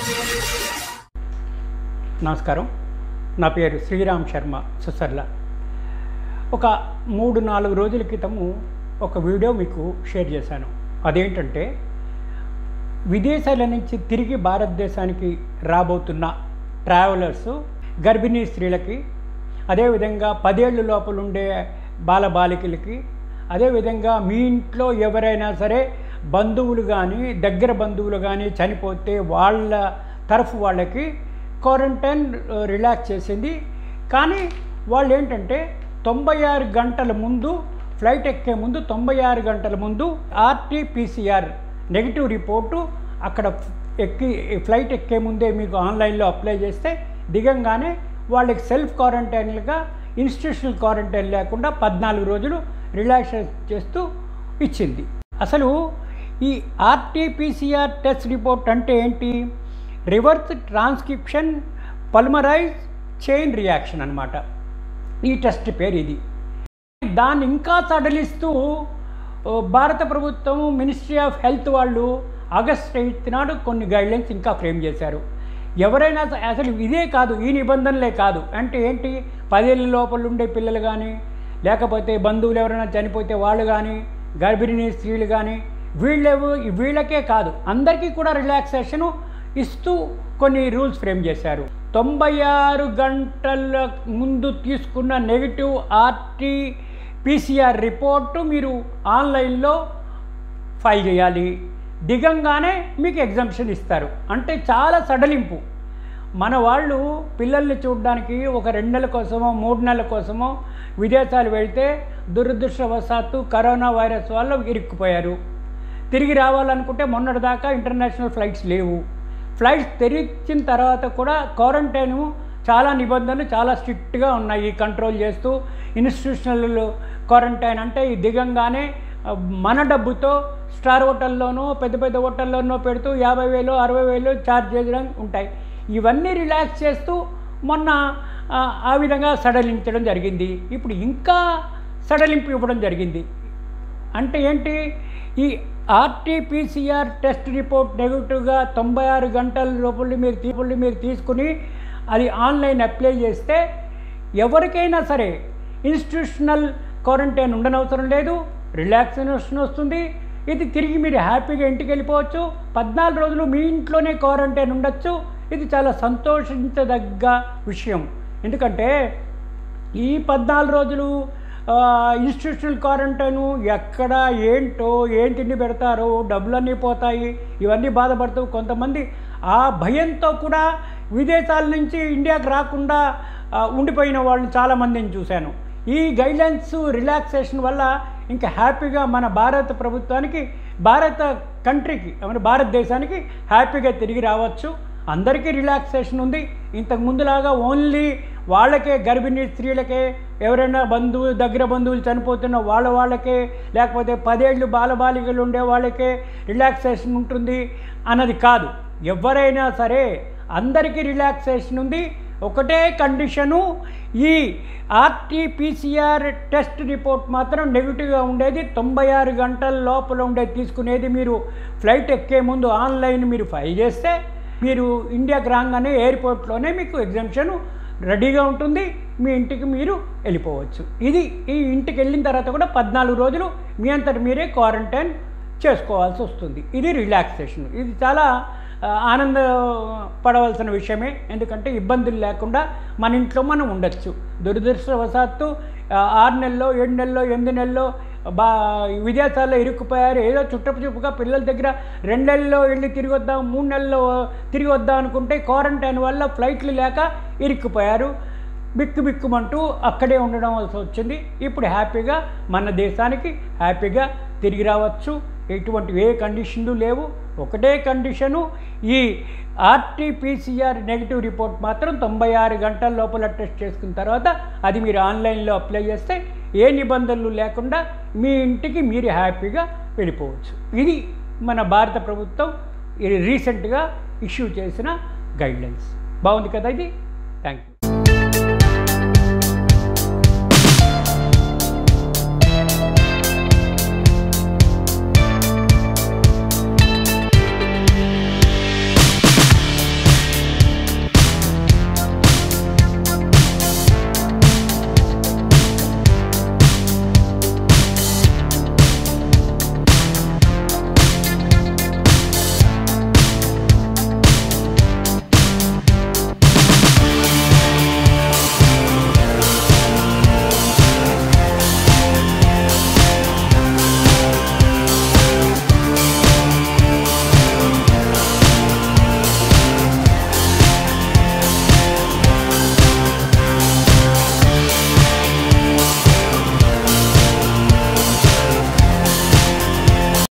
నమస్కారం నా పేరు శ్రీరామ్ శర్మ సుసర్ల ఒక మూడు నాలుగు రోజుల క్రితము ఒక వీడియో మీకు షేర్ చేశాను అదేంటంటే విదేశాల నుంచి తిరిగి భారతదేశానికి రాబోతున్న ట్రావెలర్స్ గర్భిణీ స్త్రీలకి అదేవిధంగా పదేళ్ళు లోపల ఉండే బాలబాలికలకి అదేవిధంగా మీ ఇంట్లో ఎవరైనా సరే బంధువులు కానీ దగ్గర బంధువులు కానీ చనిపోతే వాళ్ళ తరఫు వాళ్ళకి క్వారంటైన్ రిలాక్స్ చేసింది కానీ వాళ్ళు ఏంటంటే తొంభై ఆరు గంటల ముందు ఫ్లైట్ ఎక్కే ముందు తొంభై ఆరు గంటల ముందు ఆర్టీపీసీఆర్ నెగిటివ్ రిపోర్టు అక్కడ ఎక్కి ఫ్లైట్ ఎక్కే ముందే మీకు ఆన్లైన్లో అప్లై చేస్తే దిగంగానే వాళ్ళకి సెల్ఫ్ క్వారంటైన్లుగా ఇన్స్టిట్యూషనల్ క్వారంటైన్ లేకుండా పద్నాలుగు రోజులు రిలాక్స్ చేస్తూ ఇచ్చింది అసలు ఈ ఆర్టీపీసీఆర్ టెస్ట్ రిపోర్ట్ అంటే ఏంటి reverse transcription polymerase chain reaction అనమాట ఈ టెస్ట్ పేరు ఇది దాన్ని ఇంకా సడలిస్తూ ఓ, భారత ప్రభుత్వం మినిస్ట్రీ ఆఫ్ హెల్త్ వాళ్ళు ఆగస్ట్ ఎయిత్ నాడు కొన్ని గైడ్లైన్స్ ఇంకా ఫ్రేమ్ చేశారు ఎవరైనా స- అసలు ఇదే కాదు ఈ నిబంధనలే కాదు అంటే ఏంటి పదేళ్ళ లోపల ఉండే పిల్లలు కానీ లేకపోతే బంధువులు ఎవరైనా చనిపోతే వాళ్ళు కానీ గర్భిణీ స్త్రీలు కానీ వీళ్ళెవు వీళ్ళకే కాదు అందరికీ కూడా రిలాక్సేషను ఇస్తూ కొన్ని రూల్స్ ఫ్రేమ్ చేశారు తొంభై ఆరు గంటల ముందు తీసుకున్న నెగిటివ్ ఆర్టీ పీసీఆర్ రిపోర్టు మీరు ఆన్లైన్లో ఫైల్ చేయాలి దిగంగానే మీకు ఎగ్జామ్షన్ ఇస్తారు అంటే చాలా సడలింపు మన వాళ్ళు పిల్లల్ని చూడడానికి ఒక రెండు నెలల కోసమో మూడు నెలల కోసమో విదేశాలు వెళ్తే దురదృష్టవశాత్తు కరోనా వైరస్ వల్ల ఇరుక్కుపోయారు తిరిగి రావాలనుకుంటే మొన్నటిదాకా ఇంటర్నేషనల్ ఫ్లైట్స్ లేవు ఫ్లైట్స్ తెరిచిన తర్వాత కూడా క్వారంటైన్ చాలా నిబంధనలు చాలా స్ట్రిక్ట్గా ఉన్నాయి కంట్రోల్ చేస్తూ ఇన్స్టిట్యూషనల్ క్వారంటైన్ అంటే ఈ దిగంగానే ఆ, మన డబ్బుతో స్టార్ హోటల్లోనూ పెద్ద పెద్ద హోటల్లోనూ పెడుతూ యాభై వేలు అరవై వేలు ఛార్జ్ చేయడం ఉంటాయి ఇవన్నీ రిలాక్స్ చేస్తూ మొన్న ఆ, ఆ విధంగా సడలించడం జరిగింది ఇప్పుడు ఇంకా సడలింపు ఇవ్వడం జరిగింది అంటే ఏంటి ఈ ఆర్టీపీసీఆర్ టెస్ట్ రిపోర్ట్ నెగిటివ్గా తొంభై ఆరు గంటల లోపల మీరు తీపల్లి మీరు తీసుకుని అది ఆన్లైన్ అప్లై చేస్తే ఎవరికైనా సరే ఇన్స్టిట్యూషనల్ క్వారంటైన్ ఉండనవసరం లేదు రిలాక్సేషన్ వస్తుంది ఇది తిరిగి మీరు హ్యాపీగా ఇంటికి వెళ్ళిపోవచ్చు పద్నాలుగు రోజులు మీ ఇంట్లోనే క్వారంటైన్ ఉండొచ్చు ఇది చాలా సంతోషించదగ్గ విషయం ఎందుకంటే ఈ పద్నాలుగు రోజులు ఆ, ఇన్స్టిట్యూషనల్ క్వారంటైను ఎక్కడ ఏంటో ఏం తిండి పెడతారో డబ్బులన్నీ పోతాయి ఇవన్నీ బాధపడుతూ కొంతమంది ఆ భయంతో కూడా విదేశాల నుంచి ఇండియాకి రాకుండా ఆ, ఉండిపోయిన వాళ్ళని చాలామందిని చూశాను ఈ గైడ్లైన్స్ రిలాక్సేషన్ వల్ల ఇంకా హ్యాపీగా మన భారత ప్రభుత్వానికి భారత కంట్రీకి మన భారతదేశానికి హ్యాపీగా తిరిగి రావచ్చు అందరికీ రిలాక్సేషన్ ఉంది ఇంతకు ముందులాగా ఓన్లీ వాళ్ళకే గర్భిణీ స్త్రీలకే ఎవరైనా బంధువు దగ్గర బంధువులు చనిపోతున్న వాళ్ళ వాళ్ళకే లేకపోతే పదేళ్ళు బాలబాలికలు ఉండే వాళ్ళకే రిలాక్సేషన్ ఉంటుంది అన్నది కాదు ఎవరైనా సరే అందరికీ రిలాక్సేషన్ ఉంది ఒకటే కండిషను ఈ ఆర్టీపీసీఆర్ టెస్ట్ రిపోర్ట్ మాత్రం నెగిటివ్గా ఉండేది తొంభై ఆరు గంటల లోపల ఉండేది తీసుకునేది మీరు ఫ్లైట్ ఎక్కే ముందు ఆన్లైన్ మీరు ఫైల్ చేస్తే మీరు ఇండియాకి రాగానే ఎయిర్పోర్ట్లోనే మీకు ఎగ్జామ్షన్ రెడీగా ఉంటుంది మీ ఇంటికి మీరు వెళ్ళిపోవచ్చు ఇది ఈ ఇంటికి వెళ్ళిన తర్వాత కూడా పద్నాలుగు రోజులు మీ అంతటి మీరే క్వారంటైన్ చేసుకోవాల్సి వస్తుంది ఇది రిలాక్సేషన్ ఇది చాలా ఆ, ఆనందపడవలసిన విషయమే ఎందుకంటే ఇబ్బందులు లేకుండా మన ఇంట్లో మనం ఉండొచ్చు దురదృష్టవశాత్తు ఆ, ఆరు నెలల్లో ఏడు నెలల్లో ఎనిమిది నెలల్లో బా విదేశాల్లో ఇరుక్కుపోయారు ఏదో చుట్టపు చూపుగా పిల్లల దగ్గర రెండు నెలల్లో వెళ్ళి తిరిగి వద్దాం మూడు నెలల్లో తిరిగి వద్దాం అనుకుంటే క్వారంటైన్ వల్ల ఫ్లైట్లు లేక ఇరుక్కుపోయారు బిక్కు బిక్కుమంటూ అక్కడే ఉండడం వలసి వచ్చింది ఇప్పుడు హ్యాపీగా మన దేశానికి హ్యాపీగా తిరిగి రావచ్చు ఎటువంటి ఏ కండిషన్లు లేవు ఒకటే కండిషను ఈ ఆర్టీపీసీఆర్ నెగిటివ్ రిపోర్ట్ మాత్రం తొంభై ఆరు గంటల లోపల టెస్ట్ చేసుకున్న తర్వాత అది మీరు ఆన్లైన్లో అప్లై చేస్తే ఏ నిబంధనలు లేకుండా మీ ఇంటికి మీరు హ్యాపీగా వెళ్ళిపోవచ్చు ఇది మన భారత ప్రభుత్వం ఇది రీసెంట్గా ఇష్యూ చేసిన గైడ్లైన్స్ బాగుంది కదా ఇది థ్యాంక్ యూ